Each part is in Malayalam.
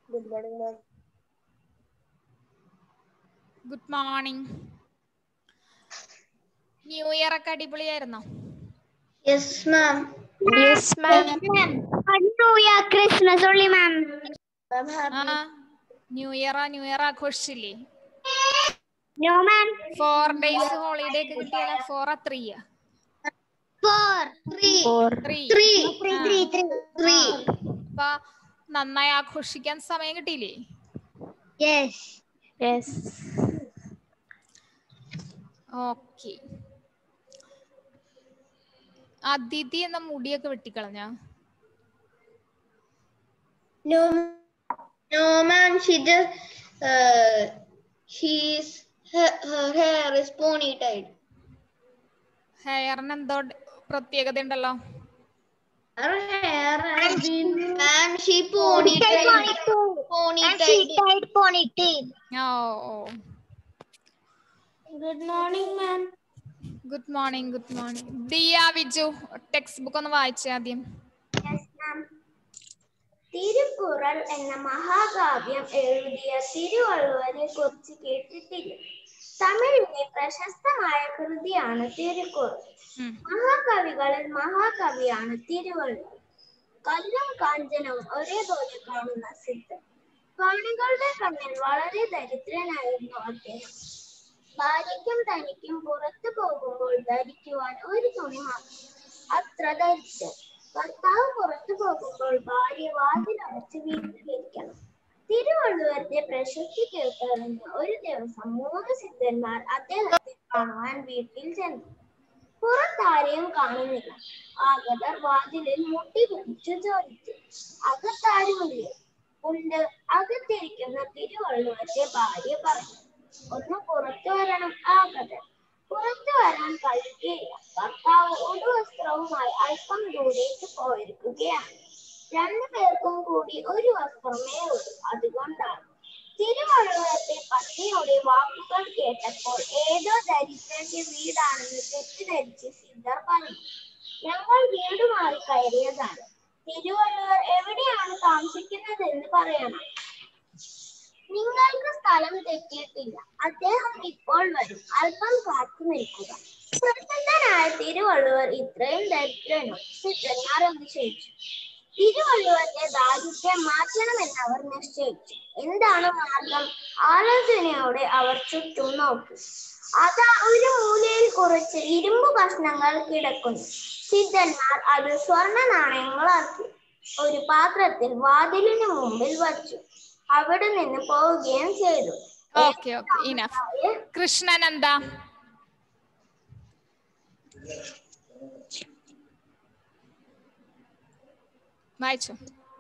Good morning ma'am good morning new year ഒക്കെ അടിപൊളിയായിരുന്നോ yes ma'am yes ma'am New Year Christmas only, ma'am. Ma'am ആ happy new year new year ആഘോഷിച്ചില്ലേ No, ma'am. Four days holiday ഒക്കെ കിട്ടിയാലോ four three Four. Three. Three Three. Three. Three. Three. Three. അപ്പൊ നന്നായി ആഘോഷിക്കാൻ സമയം കിട്ടിയില്ലേ Yes. Yes. ഓക്കെ അതിഥി എന്ന മുടിയൊക്കെ വെട്ടിക്കളഞ്ഞ No, no, ma'am. She just, uh, she's her, her hair is pony tied. ഹെയറിന് എന്തോ ഡ- പ്രത്യേകത ഉണ്ടല്ലോ Her hair has been, and she pony tied. Pony And she tied. tied ponytail. ഓ ഓ Good morning, ma'am. Good morning good morning Diya Viju text book ഒന്ന് വായിച്ചേ ആദ്യം Yes, ma'am. തിരുക്കുറൾ എന്ന മഹാകാവ്യം എഴുതിയ തിരുവള്ളുവരെ കുറിച്ച് കേട്ടിട്ടില്ല തമിഴിലെ പ്രശസ്തമായ കൃതിയാണ് തിരുക്കുറൾ ഉം. മഹാകവികളിൽ മഹാകവിയാണ് തിരുവള്ളുവർ കല്ലും കാഞ്ചനവും ഒരേപോലെ കാണുന്ന സിദ്ധൻ കാണികളുടെ കണ്ണിൽ വളരെ ദരിദ്രനായിരുന്നു അദ്ദേഹം ഭാര്യയ്ക്കും തനിക്കും പുറത്തു പോകുമ്പോൾ ധരിക്കുവാൻ ഒരു തുണി മാത്രം അത്ര ധരിച്ചത് ഭർത്താവ് പുറത്തു പോകുമ്പോൾ ഭാര്യ വാതിലടച്ച് വീട്ടിലിരിക്കണം തിരുവള്ളുവരുടെ പ്രശസ്തി കേട്ടറിഞ്ഞ് ഒരു ദിവസം മൂന്ന് സിദ്ധന്മാർ അദ്ദേഹത്തെ കാണുവാൻ വീട്ടിൽ ചെന്നു പുറത്താരെയും കാണുന്നില്ല ആഗതർ വാതിലിൽ മുട്ടി പിടിച്ചു ചോദിച്ചു അകത്താരുമില്ലേ ഉണ്ട് അകത്തിരിക്കുന്ന തിരുവള്ളുവരുടെ ഭാര്യ പറഞ്ഞു ഒന്ന് പുറത്തു വരണം ആഗതർ പുറത്തു വരാൻ കഴിയുകയില്ല ഭർത്താവ് ഉടുവസ്ത്രവുമായി അല്പം ദൂരേക്ക് പോയിരിക്കുകയാണ് രണ്ടു പേർക്കും കൂടി ഒരു വസ്ത്രമേ ഉള്ളൂ അതുകൊണ്ടാണ് തിരുവള്ളുവത്തെ പത്നിയുടെ വാക്കുകൾ കേട്ടപ്പോൾ ഏതോ ദരിദ്രന്റെ വീടാണെന്ന് തെറ്റിദ്ധരിച്ച് സിദ്ധർ പറഞ്ഞു ഞങ്ങൾ വീട് മാറി കയറിയതാണ് തിരുവള്ളുവർ എവിടെയാണ് താമസിക്കുന്നതെന്ന് പറയണം നിങ്ങൾക്ക് സ്ഥലം തെറ്റിയിട്ടില്ല അദ്ദേഹം ഇപ്പോൾ വരും അല്പം കാത്തു നിൽക്കുക പ്രസന്നനായ തിരുവള്ളുവർ ഇത്രയും ദരിദ്രനോ സിദ്ധന്മാർ എന്ന് ചോദിച്ചു തിരുവള്ളുവരുടെ ദാരിദ്ര്യം മാറ്റണമെന്ന് അവർ നിശ്ചയിച്ചു എന്താണ് മാർഗം ആലോചനയോടെ അവർ ചുറ്റും നോക്കി അതാ ഒരു മൂലയിൽ കുറച്ച് ഇരുമ്പ് കഷ്ണങ്ങൾ കിടക്കുന്നു സിദ്ധന്മാർ അത് സ്വർണ്ണ നാണയങ്ങളാക്കി ഒരു പാത്രത്തിൽ വാതിലിന് മുമ്പിൽ വച്ചു അവിടെ നിന്ന് പോവുകയും ചെയ്തു ഓക്കെ ഓക്കെ ഇനഫ് കൃഷ്ണൻ എന്താ വായിച്ചു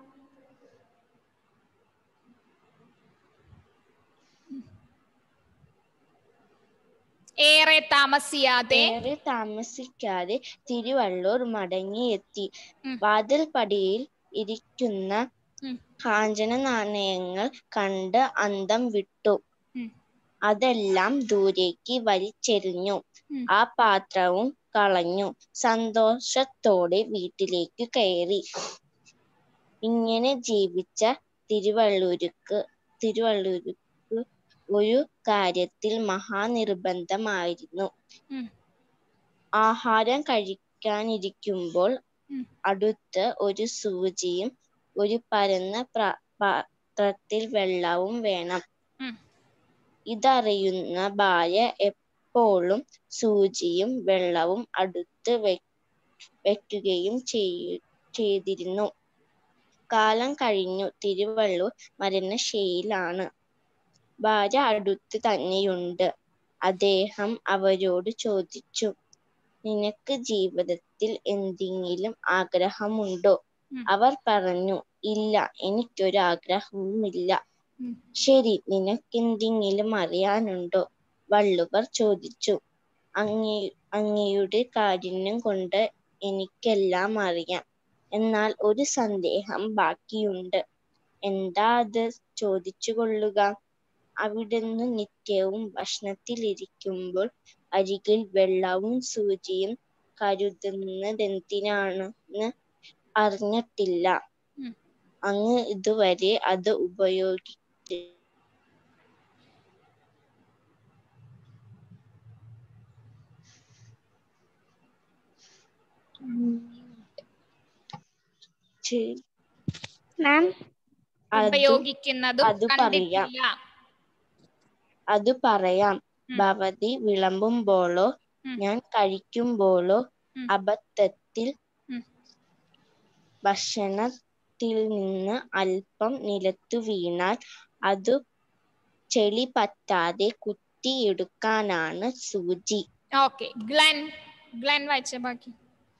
ഏറെ താമസിയാതെ ഏറെ താമസിക്കാതെ തിരുവള്ളൂർ മടങ്ങിയെത്തി ഉം. വാതിൽപ്പടിയിൽ ഇരിക്കുന്ന ഉം. കാഞ്ചന നാണയങ്ങൾ കണ്ട് അന്തം വിട്ടു ഉം. അതെല്ലാം ദൂരേക്ക് വലിച്ചെറിഞ്ഞു ഉം. ആ പാത്രവും കളഞ്ഞു സന്തോഷത്തോടെ വീട്ടിലേക്ക് കയറി ഇങ്ങനെ ജീവിച്ച തിരുവള്ളൂർക്ക് തിരുവള്ളൂർക്ക് ഒരു കാര്യത്തിൽ മഹാനിർബന്ധമായിരുന്നു ഉം. ആഹാരം കഴിക്കാനിരിക്കുമ്പോൾ ഉം. അടുത്ത് ഒരു സൂചിയും ഒരു പരന്ന പ്ര- പാത്രത്തിൽ വെള്ളവും വേണം ഉം. ഇതറിയുന്ന ഭാര്യ എപ്പോഴും സൂചിയും വെള്ളവും അടുത്ത് വെ- വെക്കുകയും ചെയ്യു ചെയ്തിരുന്നു കാലം കഴിഞ്ഞു തിരുവള്ളൂർ മരണശൈലിയിലാണ് ഭാര്യ അടുത്ത് തന്നെയുണ്ട് അദ്ദേഹം അവരോട് ചോദിച്ചു നിനക്ക് ജീവിതത്തിൽ എന്തെങ്കിലും ആഗ്രഹമുണ്ടോ ഉം. അവർ പറഞ്ഞു ഇല്ല എനിക്കൊരു ആഗ്രഹവുമില്ല ഉം. ശരി നിനക്കെന്തെങ്കിലും അറിയാനുണ്ടോ വള്ളുവർ ചോദിച്ചു അങ്ങേ അങ്ങയുടെ കാഠിന്യം കൊണ്ട് എനിക്കെല്ലാം അറിയാം എന്നാൽ ഒരു സന്ദേഹം ബാക്കിയുണ്ട് എന്താ അത് ചോദിച്ചു കൊള്ളുക അവിടുന്ന് നിത്യവും ഭക്ഷണത്തിലിരിക്കുമ്പോൾ അരികിൽ വെള്ളവും സൂചിയും കരുതുന്നതെന്തിനാണെന്ന് അറിഞ്ഞിട്ടില്ല ഉം. അങ്ങ് ഇതുവരെ അത് ഉപയോഗി ചെ- മാം അത് ഉപയോഗിക്കുന്നതും അത് പറയാം. കണ്ടിട്ടില്ല അത് പറയാം ഉം. ഭവതി വിളമ്പുമ്പോഴോ ഉം. ഞാൻ കഴിക്കുമ്പോഴോ ഉം. അബദ്ധത്തിൽ ഉം. ഭക്ഷണത്തിൽ നിന്ന് അല്പം നിലത്തു വീണാൽ അത് ചെളി പറ്റാതെ കുത്തിയെടുക്കാനാണ് സൂചി ഓക്കെ ഗ്ലൻ ഗ്ലൻ വായിച്ച ബാക്കി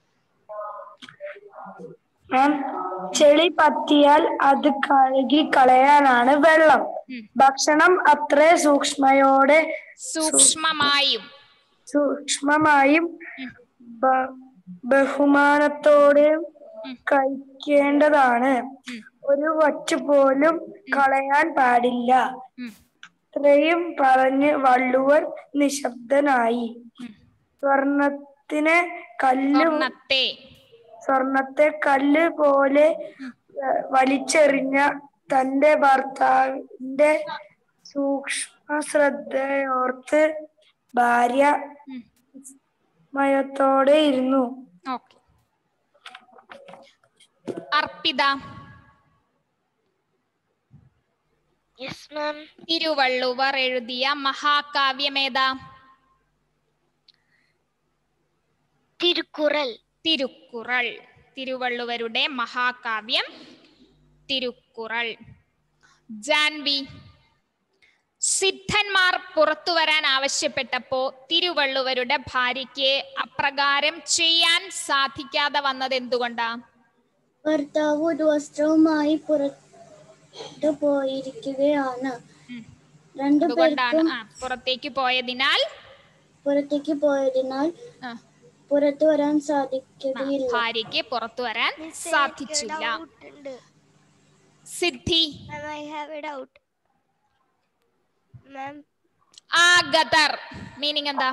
മാം ചെളി പറ്റിയാൽ അത് കഴുകി കളയാനാണ് വെള്ളം ഉം. ഭക്ഷണം അത്ര സൂക്ഷ്മയോടെ സൂക്ഷ്മമായും സൂക്ഷ്മമായും ഉം. ബ- ബഹുമാനത്തോടെയും ഉം. കഴിക്കേണ്ടതാണ് ഉം. ഒരു വറ്റ് പോലും കളയാൻ പാടില്ല ഉം. ഇത്രയും പറഞ്ഞ് വള്ളുവർ നിശബ്ദനായി ഉം. സ്വർണത്തിന് കല്ല് സ്വർണത്തെ സ്വർണത്തെ കല്ല് പോലെ ഏഹ്, വലിച്ചെറിഞ്ഞ തന്റെ ഭർത്താവിന്റെ സൂക്ഷ്മ ശ്രദ്ധയോർത്ത് ഭാര്യ ഉം. മയത്തോടെ ഇരുന്നു okay Arpita yes ma'am Thiruvalluvar എഴുതിയ മഹാകാവ്യമേതാ തിരുക്കുറൽ തിരുക്കുറൾ തിരുവള്ളുവരുടെ മഹാകാവ്യം തിരുക്കുറൾ ജാൻവി സിദ്ധന്മാർ പുറത്തു വരാൻ ആവശ്യപ്പെട്ടപ്പോ തിരുവള്ളുവരുടെ ഭാര്യയ്ക്ക് അപ്രകാരം ചെയ്യാൻ സാധിക്കാതെ വന്നത് എന്തുകൊണ്ടാ ഭർത്താവ് ഒരു വസ്ത്രവുമായി പുറത്തു പോയിരിക്കുകയാണ് ഉം. രണ്ടു അതുകൊണ്ടാണ് പേർക്കും ആ പുറത്തേക്ക് പോയതിനാൽ പുറത്തേക്ക് പോയതിനാൽ ആ, പുറത്തു വരാൻ ആ, സാധിക്കുകയില്ല ഭാര്യയ്ക്ക് പുറത്തു വരാൻ സാധിച്ചില്ല Siddhi ma'am I have a doubt ma'am ആഗതർ മീനിങ് എന്താ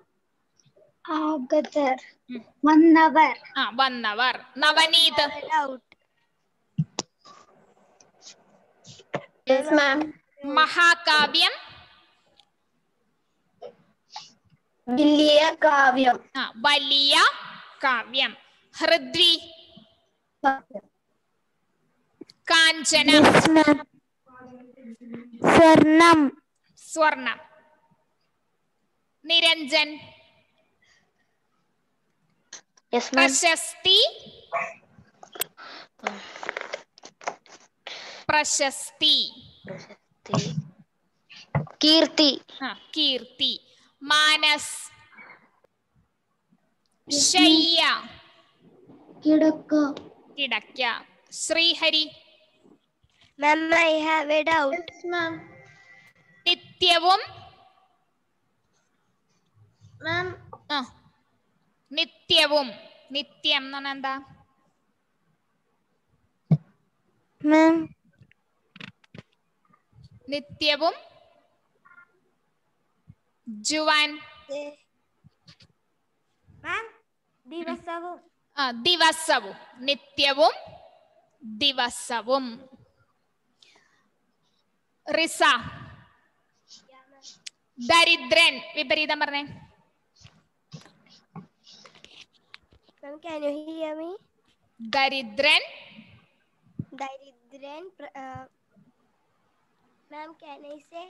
ആഗതർ ഉം. വന്നവർ ആ വന്നവർ നവനീത് ഡൗട്ട് മാം മഹാകാവ്യം വലിയ കാവ്യം ആ വലിയ കാവ്യം ഹൃദ്വി കാഞ്ചന സ്വർണം സ്വർണം നിരഞ്ജൻ യെസ് മാം പ്രശസ്തി പ്രശസ്തി കീർത്തി ആ കീർത്തി മാനസ് ശയ്യ കിടക്ക കിടക്ക Srihari ma'am I have a doubt ma'am നിത്യവും മാം ആ നിത്യവും നിത്യം എന്ന് പറഞ്ഞാ എന്താ മാം നിത്യവും ജുവാൻ മാം ദിവസവും ആ ദിവസവും നിത്യവും ദിവസവും റിസ ദരിദ്രൻ വിപരീതം പറഞ്ഞേ ma'am can you hear me ദരിദ്രൻ ദരിദ്രൻ ma'am can I say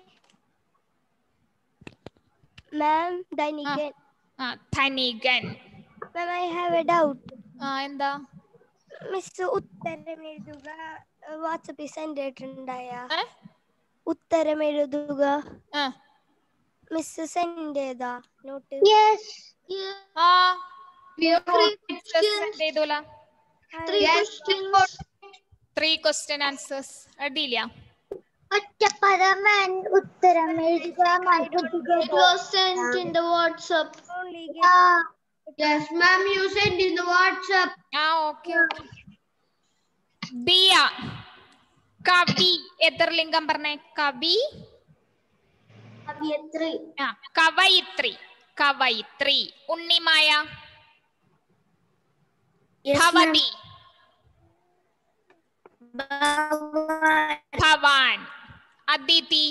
ma'am ധനികൻ ആ ധനികൻ ma'am I have a doubt ആ എന്താ മിസ് ഉത്തരം എഴുതുക വാട്സപ്പിൽ സെൻഡ് ചെയ്തിട്ടുണ്ടായ ഏ? ഉത്തരം ഉത്തരം എഴുതുക ആ മിസ് സെൻഡ് ചെയ്താ നോട്ട് യെസ് ആ three ചെയ്തോല three questions three question answers എഴുതിയില്ല ഒറ്റപ്പദം ഉത്തരം എഴുതുക it was sent in the whatsapp yes ma'am you sent in the whatsapp ആ ഓക്കെ ഓക്കെ ദിയ കവി എത്ര ലിംഗം പറഞ്ഞേ കവി കവിയത്രി ആ കവയിത്രി കവയിത്രി ഉണ്ണിമായ ഭവതി ഭവാൻ അദിതി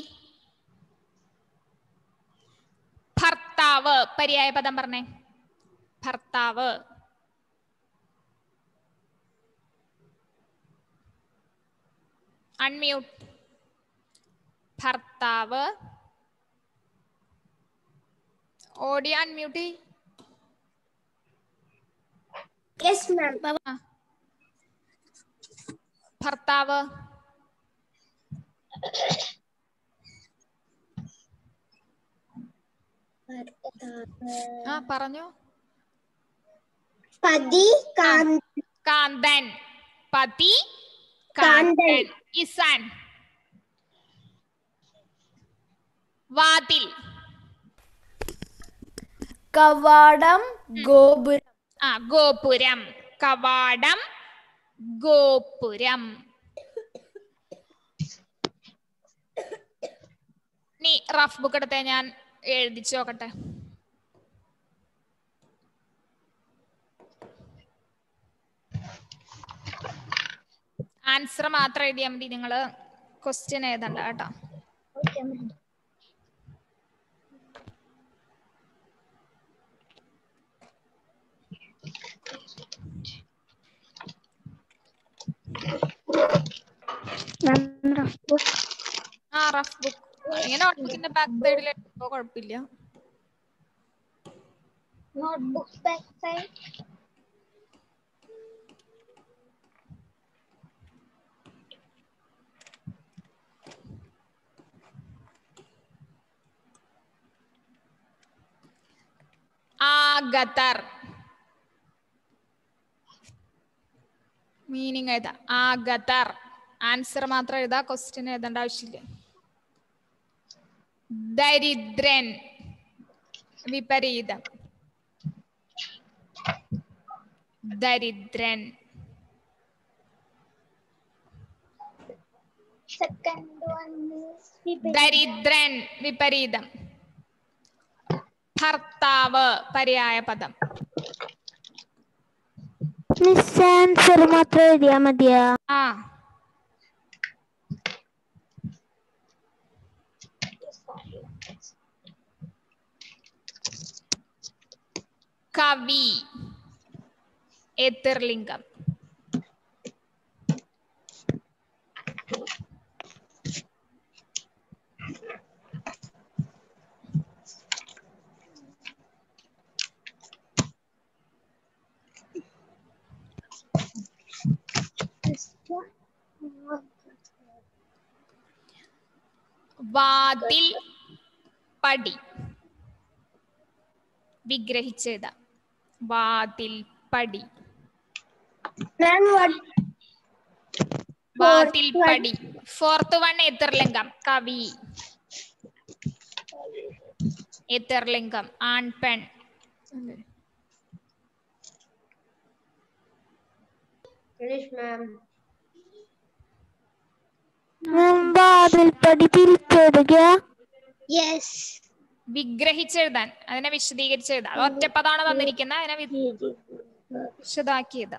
ഭർത്താവ് പര്യായ പദം പറഞ്ഞേ ഭർത്താവ് അൺമ്യൂട്ട് ഭർത്താവ് ഓഡിയോ അൺമ്യൂട്ട് യെസ് മാം ഭർത്താവ് ആ പറഞ്ഞോ പതി കാന്ത കാന്തൻ പതി കാന്തൻ. കാന്തൻ ഇസാൻ വാതിൽ കവാടം ഗോപുരം ആ ഗോപുരം കവാടം ഗോപുരം നീ റഫ് ബുക്ക് എടുത്തേ ഞാൻ എഴുതിച്ചു നോക്കട്ടെ ആൻസർ മാത്രം എഴുതിയാൽ മതി നിങ്ങള് ക്വസ്റ്റ്യൻ എഴുതണ്ട കേട്ടോ ആ റഫ് ബുക്ക് ഇങ്ങനെ നോട്ട്ബുക്കിന്റെ ബാക്ക് സൈഡിൽ കുഴപ്പമില്ല നോട്ട്ബുക്ക് ബാക്ക് സൈഡ് ആഗതർ മീനിങ് എഴുതാ ആഗതർ ആൻസർ മാത്രം എഴുതാ ക്വസ്റ്റ്യൻ എഴുതേണ്ട ആവശ്യമില്ല ദരിദ്രൻ വിപരീതം ദരിദ്രൻ സെക്കൻഡ് വൺ ദരിദ്രൻ വിപരീതം ഭർത്താവ് പര്യായ പദം മിസ് ആൻസർ മാത്രം എഴുതിയാ മതിയാ ആ കവി എതിർലിംഗം വാതിൽ പടി വിഗ്രഹിച്ചത് വാതിൽ പടി മാം വാട്ട് വാതിൽ പടി ഫോർത്ത് വൺ എതിർലിംഗം കവി എതിർലിംഗം ആൺ പെൺ ഫിനിഷ് മാം വാതിൽ പടി തിരിച്ചെഴുതുക യെസ് വിഗ്രഹിച്ചെഴുതാൻ അതിനെ വിശദീകരിച്ചെഴുതാം അത് ഒറ്റപ്പദമാണ് തന്നിരിക്കുന്നത് അതിനെ വി- വിശദാക്കിയത്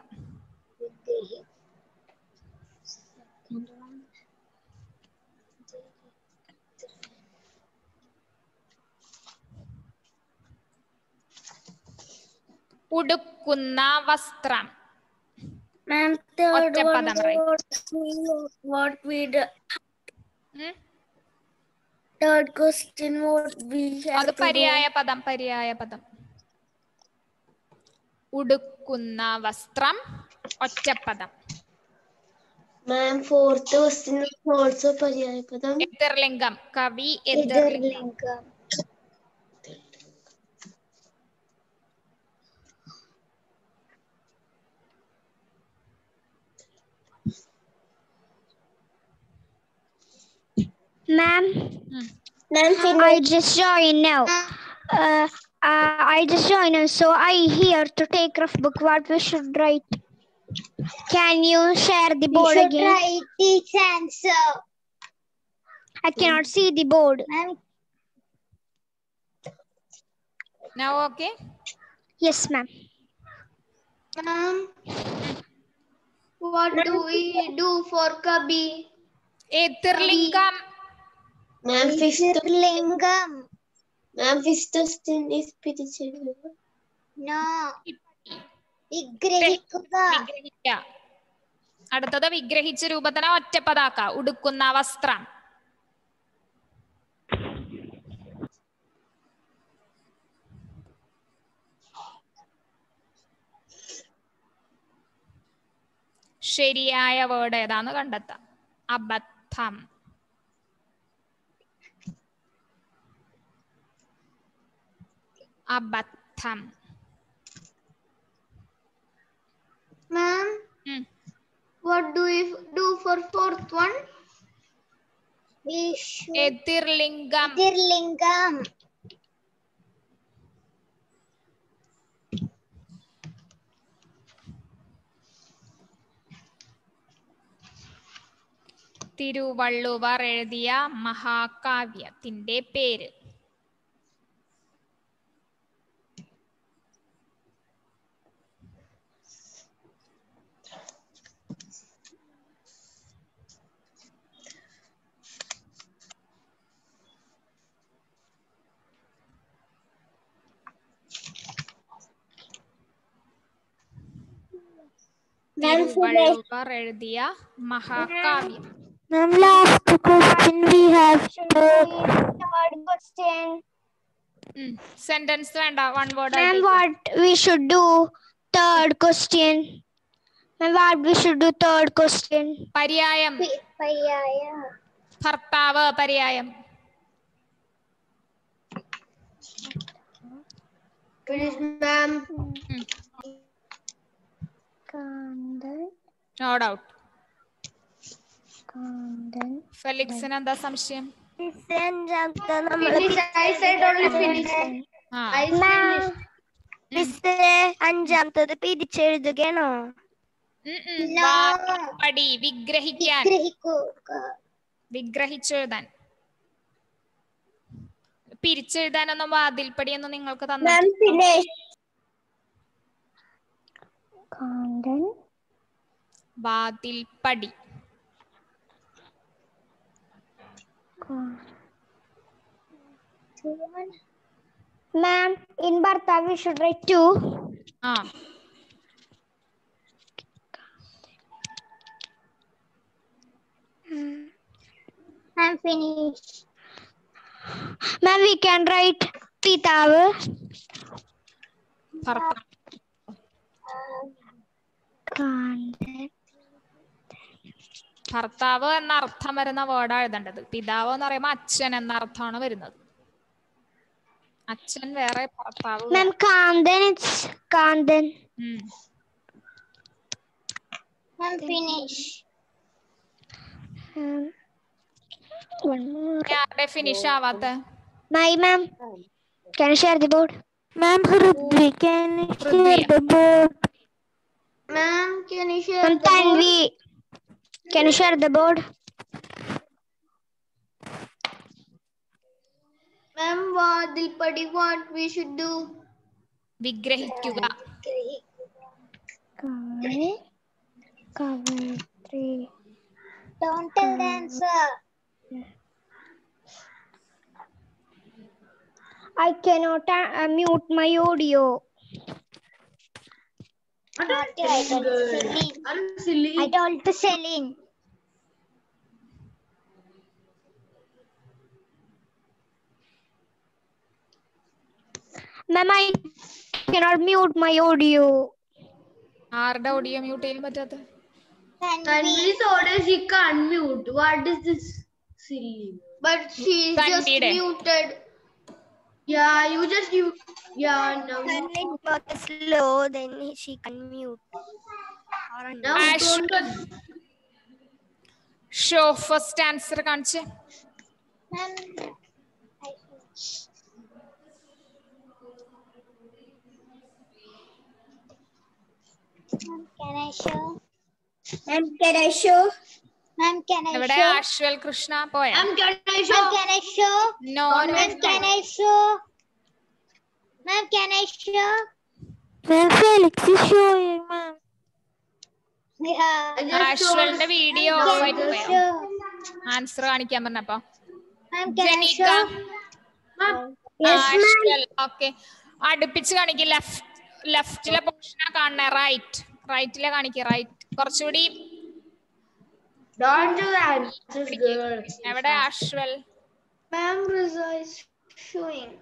ഉടുക്കുന്ന വസ്ത്രം മാം തേർഡ് ഒറ്റപ്പദം പറയ്. വാട്ട് വി ഡു ഉം? തേർഡ് ക്വസ്റ്റ്യൻ വാട്ട് വി അത് പര്യായ പദം പര്യായ പദം ഉടുക്കുന്ന വസ്ത്രം ഒറ്റപ്പദം മാം ഫോർത്ത് ക്വസ്റ്റ്യൻ ഓൾസോ പര്യായ പദം എതിർലിംഗം കവി എതിർലിംഗം മാം ഉം. മാം I just joined now. Uh, uh, I just joined now, so I here to take rough book what we should write. Can you share the board again? write this answer. I cannot see the board. Ma'am, Now okay? Yes, ma'am. ma'am, What do we do for Kabi? എതിർലിംഗം Ma'am, fifth, Lingam. ma'am, fifth question is പിരിച്ചെഴുതുക. No. വിഗ്രഹിക്കുക വിഗ്രഹിക്ക അടുത്തത് വിഗ്രഹിച്ച രൂപത്തിനെ ഒറ്റപ്പതാക്ക ഉടുക്കുന്ന വസ്ത്രം ശരിയായ വേർഡ് ഏതാന്ന് കണ്ടെത്താം അബദ്ധം അബദ്ധം Ma'am, ഉം. what do we f- do for fourth one? Vishu എതിർലിംഗം ലിംഗം തിരുവള്ളുവർ എഴുതിയ മഹാകാവ്യത്തിന്റെ പേര് തിരുവള്ളുവർ എഴുതിയ മഹാകാവ്യം Ma'am, last question we have third question. Sentence വേണ്ട one word Ma'am, what we should do? Third question. Ma'am, what we should do? Third question. പര്യായം ഭർത്താവ് പര്യായം Finish, ma'am. നോ ഡൗട്ട് ഫെലിക്സിന് എന്താ സംശയം Finish. I said only finish. ആ I finished. മിസ് അഞ്ചാമത്തത് പിരിച്ചെഴുതുകയാണോ ഉം, ഉം. വാക്കിൽ പടി വിഗ്രഹിക്കാൻ ഗ്രഹിക്കുക വിഗ്രഹിച്ചെഴുതാൻ പിരിച്ചെഴുതാനൊന്നും വാതിൽപ്പടിയൊന്നും നിങ്ങൾക്ക് തന്നു ഫിനിഷ് വാതിൽപ്പടി Ma'am, in Bharta we should write two. ആ I'm finished. Ma'am, we can write Pitavu. ഭർത്താവ് ഭർത്താവ് എന്ന അർത്ഥം വരുന്ന വേർഡാ എഴുതേണ്ടത് പിതാവ് എന്ന് പറയുമ്പോൾ അച്ഛൻ എന്ന അർത്ഥമാണ് വരുന്നത് അച്ഛൻ വേറെ ഭർത്താവ് വേറെ. Ma'am, Kandan, it's Kandan. ഉം. I'm finished. Um, one more. ഇനി ആരുടെ ഫിനിഷ് ആവാത്ത My ma'am, can you share the board? Ma'am, Hrudvi, can you Hrudvi. the board? Ma'am, can you share Ma'am, the board? Tanvi, can you share the board? Ma'am, what the padi what we should do? വിഗ്രഹിക്കുക Cover, cover three. Don't tell the answer. I cannot uh, mute my audio. I told Celine. I'm silly. I told to Celine. Ma'am, I cannot mute my audio. ആരുടെ ഓഡിയോ മ്യൂട്ട് ചെയ്യാൻ പറ്റാത്ത Tanvi's order she can't mute. What is this silly? But she is just Tanvide. muted. Yeah, you just you. Yeah, now. slow, then she can mute. Now Ash. don't. Show first answer കാണിച്ചേ Can I show? Ma'am, can I show? Ma'am, can I എവിടെ show? ആശ്വൽ കൃഷ്ണ പോയ Ma'am, can I show? Ma'am, can I show? No Ma'am, can I show? Ma'am, can I show? Ma'am, Felix is showing, ma'am. ആഷ്വലിന്റെ വീഡിയോ ഓഫ് ആയിട്ട് പോയോ ആൻസർ കാണിക്കാൻ പറഞ്ഞപ്പോ ജനീക ആഷ്വൽ ഓക്കെ അടുപ്പിച്ച് കാണിക്ക് ലെഫ്റ്റ് ലെഫ്റ്റിലെ പൊസിഷനാ കാണണേ റൈറ്റ് റൈറ്റിലെ കാണിക്ക് റൈറ്റ് കുറച്ചുകൂടി Don't do that. Just girl. എവിടെ ആഷ്വൽ Ma'am, Riza is showing.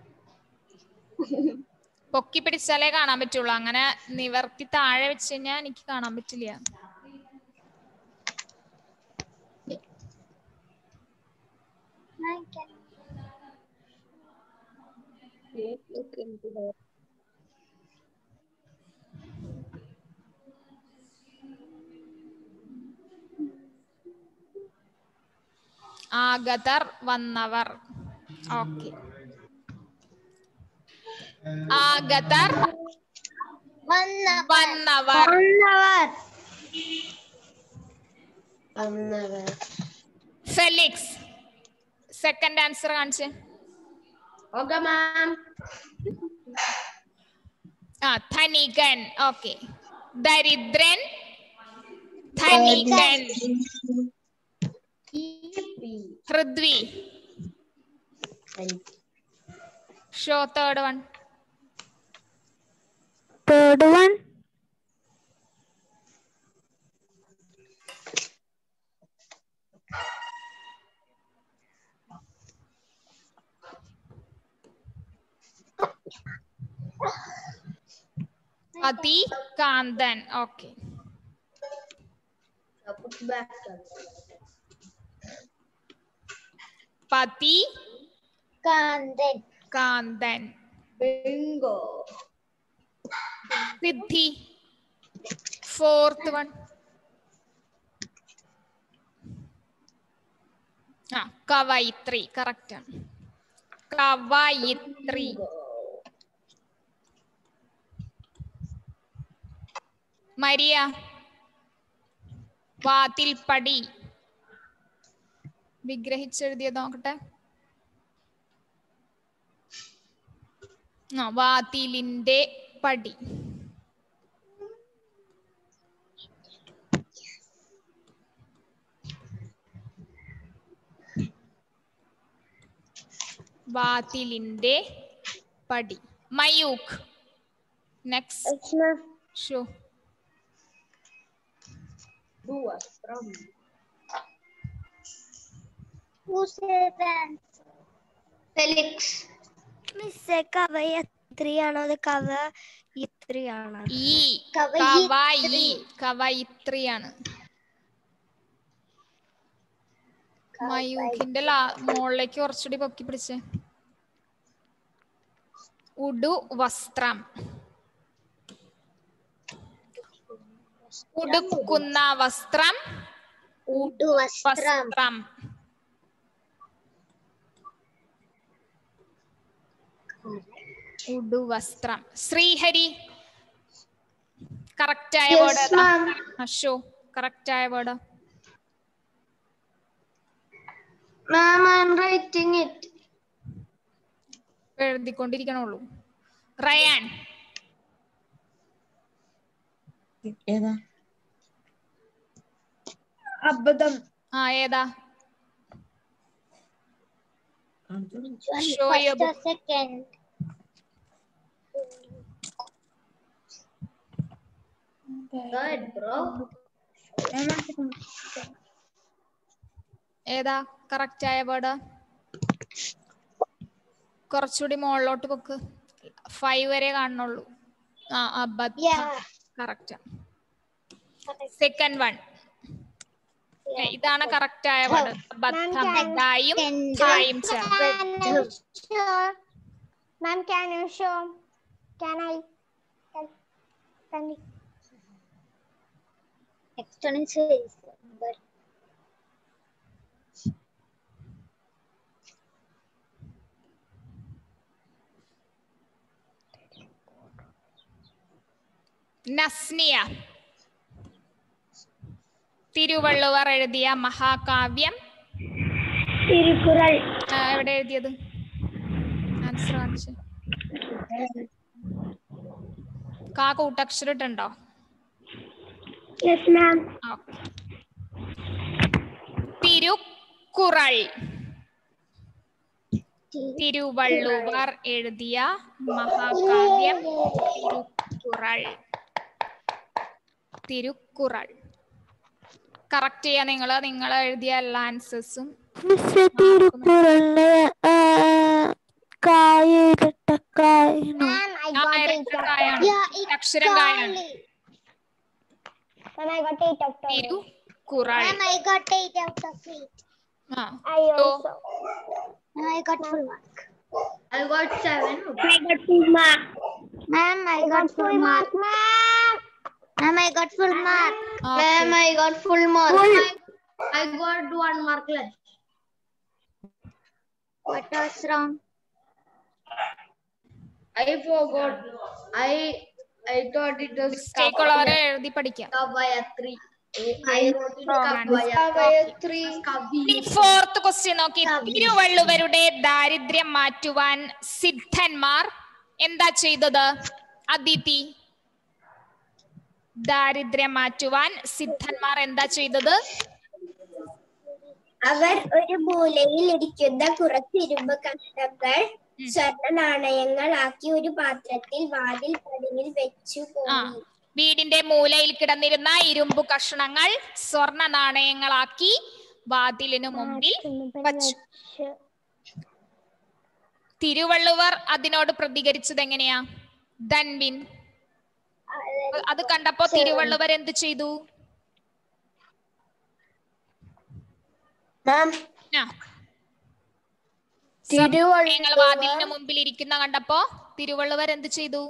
പൊക്കി പിടിച്ചാലേ കാണാൻ പറ്റുള്ളൂ അങ്ങനെ നിവർത്തി താഴെ വെച്ച് കഴിഞ്ഞാൽ എനിക്ക് കാണാൻ പറ്റില്ല ആഗതർ വന്നവർ ഓക്കെ ആഗതർ വന്നവർ Another. ഫെലിക്സ് സെക്കൻഡ് ആൻസർ കാണിച്ച് Okay, ma'am. ആ ധനികൻ ഓക്കെ ദരിദ്രൻ ധനികൻ Hridvi show third one Third one. അതി കാന്തൻ ഓക്കെ Put back. പതി കാന്തൻ കാന്തൻ Bingo. സിദ്ധി ഫോർത്ത് വൺ ആ കവയിത്രി കറക്റ്റ് ആണ് കവയിത്രി മരിയ വാതിൽപ്പടി വിഗ്രഹിച്ചെഴുതിയത് നോക്കട്ടെ ആ വാതിലിന്റെ പടി വാതിലിന്റെ പടി Mayukh next show Do us from. Felix. മിസ്സേ കവയത്രിയാണോ അത് കവ ഇത്രിയാണോ ഈ കവയി കവയിത്രിയാണ് മയൂഖിന്റെ ലാ മുകളിലേക്ക് കുറച്ചുകൂടി പൊക്കി പിടിച്ച് ഉടു വസ്ത്രം ഉടുക്കുന്ന വസ്ത്രം വസ്ത്രം ഉടുവസ്ത്രം ശ്രീഹരി കറക്റ്റ് ആയ Yes, വേർഡ് ma'am. അശോ കറക്റ്റ് ആയ word Ma'am, I'm writing it. എഴുതിക്കൊണ്ടിരിക്കണുള്ളൂ റയാൻ ഏതാ അബദ്ധം ആ ഏതാ Show your book. Second Good, bro. ഏതാ കറക്റ്റ് ആയ വേർഡ് കുറച്ചുകൂടി മുകളിലോട്ട് പൊക്ക് ഫൈവ് വരെ കാണുന്നുള്ളൂ ആ അബദ്ധം Yeah. കറക്റ്റ് സെക്കൻഡ് വൺ ഇതാണ് കറക്റ്റ് ആയ വേർഡ് അബദ്ധം ഡായും ധായും ചേർന്ന് Ma'am, can you show? Can I? Can, can you? Exponential is number. നസ്നിയ Thiruvalluvar എഴുതിയ മഹാകാവ്യം തിരുക്കുറൾ ആ, എവിടെ എഴുതിയത് ആൻസർ കാണിച്ച് കാ കൂട്ടക്ഷരം ഇട്ടുണ്ടോ yes ma'am okay Thirukkural Thiruvalluvar എഴുതിയ മഹാകാവ്യം തിരുക്കുറൾ തിരുക്കുറൾ കറക്റ്റ് ചെയ്യാ നിങ്ങള് നിങ്ങൾ എഴുതിയ എല്ലാ ആൻസേഴ്സും തിരുക്കുറളിലെ കായിരട്ടക്കായനോ Ma'am, I ആ got eight. ഇരട്ടക്കായാണ് Yeah, it അക്ഷരം കായാണ് Ma'am, I got eight out of eight. Thirukkural Ma'am, I got eight out of eight. ആ I So, also. Ma'am, I got full mark. I got seven. I got full mark. Ma'am, I, got, full mark. Ma'am. Ma'am, I got full mark. Ma'am, I got full mark. Full. I, I got one mark left. What was wrong? I forgot. I I thought it was mistake ഉള്ളവരെ എഴുതി പഠിക്കാം Kavayatri. I wrote it Wrong Kavayatri. answer. Kavayatri. ഇനി ഫോർത്ത് ക്വസ്റ്റ്യൻ നോക്കി തിരുവള്ളുവരുടെ ദാരിദ്ര്യം മാറ്റുവാൻ സിദ്ധന്മാർ എന്താ ചെയ്തത് അദിതി ദാരിദ്ര്യം മാറ്റുവാൻ സിദ്ധന്മാർ എന്താ ചെയ്തത് അവർ ഒരു മൂലയിൽ ഇരിക്കുന്ന കുറച്ച് ഇരുമ്പ് കഷ്ണങ്ങൾ സ്വർണ്ണ നാണയങ്ങളാക്കി ഒരു പാത്രത്തിൽ വാതിൽ പടിയിൽ വെച്ചു ആ പോയി വീടിന്റെ മൂലയിൽ കിടന്നിരുന്ന ഇരുമ്പു കഷണങ്ങൾ സ്വർണ്ണ നാണയങ്ങളാക്കി വാതിലിനു മുമ്പിൽ വച്ചു തിരുവള്ളുവർ അതിനോട് പ്രതികരിച്ചത് എങ്ങനെയാ ധൻവിൻ അത് കണ്ടപ്പോ തിരുവള്ളുവർ എന്ത് ചെയ്തു മാം ആ. സ്വർണ്ണനാണയങ്ങൾ വാതിലിന് മുമ്പിൽ ഇരിക്കുന്ന കണ്ടപ്പോ തിരുവള്ളുവർ എന്ത് ചെയ്തു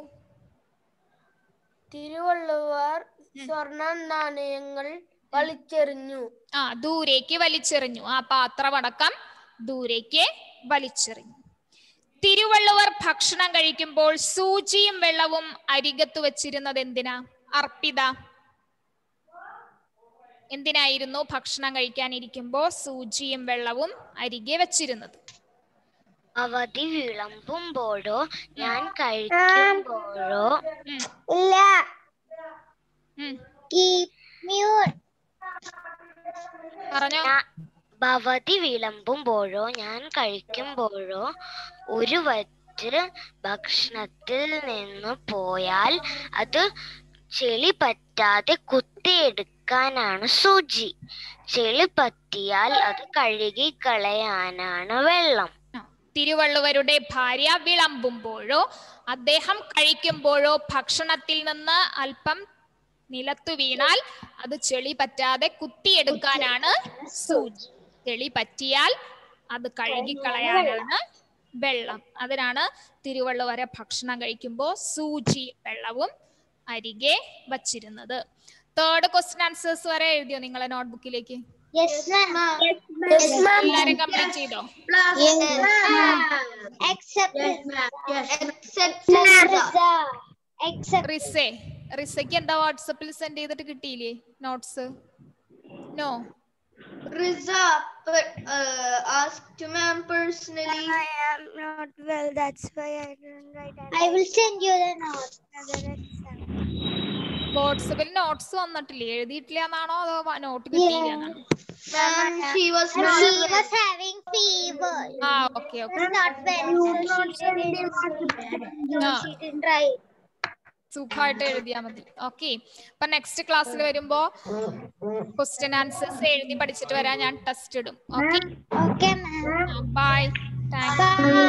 തിരുവള്ളുവർ സ്വർണ്ണ നാണയങ്ങൾ വലിച്ചെറിഞ്ഞു ആ ദൂരേക്ക് വലിച്ചെറിഞ്ഞു ആ പാത്രമടക്കം ദൂരേക്ക് വലിച്ചെറിഞ്ഞു തിരുവള്ളുവർ ഭക്ഷണം കഴിക്കുമ്പോൾ സൂചിയും വെള്ളവും അരികത്ത് വെച്ചിരുന്നത് എന്തിനാ അർപ്പിത എന്തിനായിരുന്നു ഭക്ഷണം കഴിക്കാനിരിക്കുമ്പോ സൂചിയും വെള്ളവും അരികെ വെച്ചിരുന്നത് അവധി വിളമ്പുമ്പോഴോ ഞാൻ കഴിക്കുമ്പോഴോ ഉം, ഇല്ല ഉം. keep mute പറഞ്ഞോ ഞാ- ഭവതി വിളമ്പുമ്പോഴോ ഞാൻ കഴിക്കുമ്പോഴോ ഒരു വറ്റ് ഭക്ഷണത്തിൽ നിന്ന് പോയാൽ അത് ചെളി പറ്റാതെ കുത്തിയെടുക്കാനാണ് സൂചി ചെളി പറ്റിയാൽ അത് കഴുകി കളയാനാണ് വെള്ളം ആ, തിരുവള്ളുവരുടെ ഭാര്യ വിളമ്പുമ്പോഴോ അദ്ദേഹം കഴിക്കുമ്പോഴോ ഭക്ഷണത്തിൽ നിന്ന് അല്പം നിലത്തു വീണാൽ അത് ചെളി പറ്റാതെ കുത്തിയെടുക്കാനാണ് സൂചി ചെളി പറ്റിയാൽ അത് കഴുകിക്കളയാനാണ് വെള്ളം അതിനാണ് തിരുവള്ളുവരെ ഭക്ഷണം കഴിക്കുമ്പോൾ സൂചി വെള്ളവും അരികെ വച്ചിരുന്നത് തേർഡ് ക്വസ്റ്റ്യൻ ആൻസേഴ്സ് വരെ എഴുതിയോ നിങ്ങളെ നോട്ട്ബുക്കിലേക്ക് yes ma'am Yes, ma'am. എല്ലാരും കംപ്ലീറ്റ് ചെയ്തോ yes ma'am except Yes, ma'am. Yes. except Riza. except റിസേ റിസയ്ക്ക് എന്താ വാട്സപ്പിൽ സെൻഡ് ചെയ്തിട്ട് കിട്ടിയില്ലേ notes no Riza but, uh, asked to ma'am personally. I am not well. That's why I didn't write. I will send you the note വാട്സപ്പിൽ നോട്ട്സ് വന്നിട്ടില്ലേ എഴുതിയിട്ടില്ല എന്നാണോ അതോ നോട്ട് കിട്ടിയില്ല എന്നാണോ Ma'am, she was she not well. was having fever ആ okay okay was not well so she didn't ആ. she didn't write സുഖമായിട്ട് എഴുതിയാ മതി ഓക്കെ അപ്പൊ നെക്സ്റ്റ് ക്ലാസ്സിൽ വരുമ്പോ ക്വസ്റ്റ്യൻ ആൻസേഴ്സ് എഴുതി പഠിച്ചിട്ട് വരാൻ ഞാൻ ടെസ്റ്റ് ഇടും okay okay ma'am bye thank bye